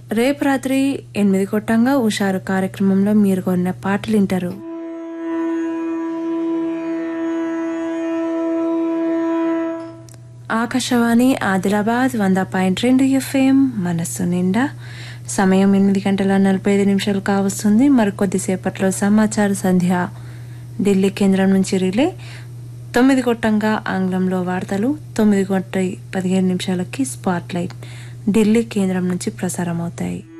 రేపు రాత్రి ఎనిమిది కొట్టంగా ఉషారు కార్యక్రమంలో మీరు కొన్న పాటలు వింటారు ఆకాశవాణి ఆదిలాబాద్ వంద పాయింట్ రెండు ఎఫ్ఎం మనస్సు నిండా సమయం ఎనిమిది గంటల నలభై ఐదు నిమిషాలు కావస్తుంది మరికొద్దిసేపట్లో సమాచార సంధ్య ఢిల్లీ కేంద్రం నుంచి రిలే తొమ్మిది కొట్టంగా ఆంగ్లంలో వార్తలు తొమ్మిది కొట్ట పదిహేను నిమిషాలకి స్పాట్ లైట్ ఢిల్లీ కేంద్రం నుంచి ప్రసారం అవుతాయి